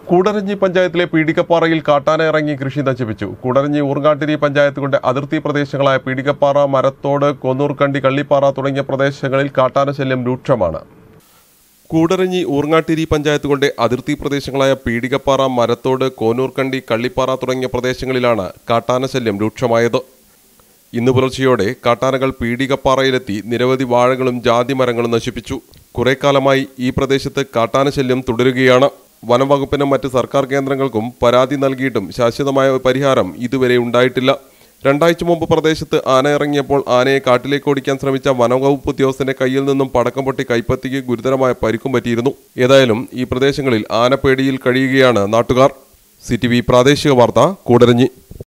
കൂടരഞ്ഞി പഞ്ചായത്തിലെ പീടികപ്പാറയിൽ കാട്ടാന ഇറങ്ങി കൃഷി നശിപ്പിച്ചു കൂടരഞ്ഞി ഊർങ്ങാട്ടിരി പഞ്ചായത്തുകളുടെ അതിർത്തി പ്രദേശങ്ങളായ പീടികപ്പാറ മരത്തോട് കൊന്നൂർക്കണ്ടി കള്ളിപ്പാറ തുടങ്ങിയ പ്രദേശങ്ങളിൽ കാട്ടാന ശല്യം രൂക്ഷമാണ് കൂടരഞ്ഞി ഊർങ്ങാട്ടിരി പഞ്ചായത്തുകളുടെ അതിർത്തി പ്രദേശങ്ങളായ പീടികപ്പാറ മരത്തോട് കോനൂർക്കണ്ടി കള്ളിപ്പാറ തുടങ്ങിയ പ്രദേശങ്ങളിലാണ് കാട്ടാന ശല്യം രൂക്ഷമായത് ഇന്ന് പുലർച്ചെയോടെ കാട്ടാനകൾ പീടികപ്പാറയിലെത്തി നിരവധി വാഴകളും ജാതി മരങ്ങളും നശിപ്പിച്ചു കുറെ കാലമായി ഈ പ്രദേശത്ത് കാട്ടാന ശല്യം തുടരുകയാണ് വനം വകുപ്പിനും മറ്റ് സർക്കാർ കേന്ദ്രങ്ങൾക്കും പരാതി നൽകിയിട്ടും ശാശ്വതമായ പരിഹാരം ഇതുവരെ ഉണ്ടായിട്ടില്ല രണ്ടാഴ്ച മുമ്പ് പ്രദേശത്ത് ആന ഇറങ്ങിയപ്പോൾ ആനയെ കാട്ടിലേക്ക് ഓടിക്കാൻ ശ്രമിച്ച വനംവകുപ്പ് ഉദ്യോഗസ്ഥന്റെ കയ്യിൽ നിന്നും പടക്കം പൊട്ടി കൈപ്പത്തിക്ക് ഗുരുതരമായ പരിക്കും പറ്റിയിരുന്നു ഏതായാലും ഈ പ്രദേശങ്ങളിൽ ആനപ്പേടിയിൽ കഴിയുകയാണ് നാട്ടുകാർ സി പ്രാദേശിക വാർത്ത കൂടരഞ്ഞി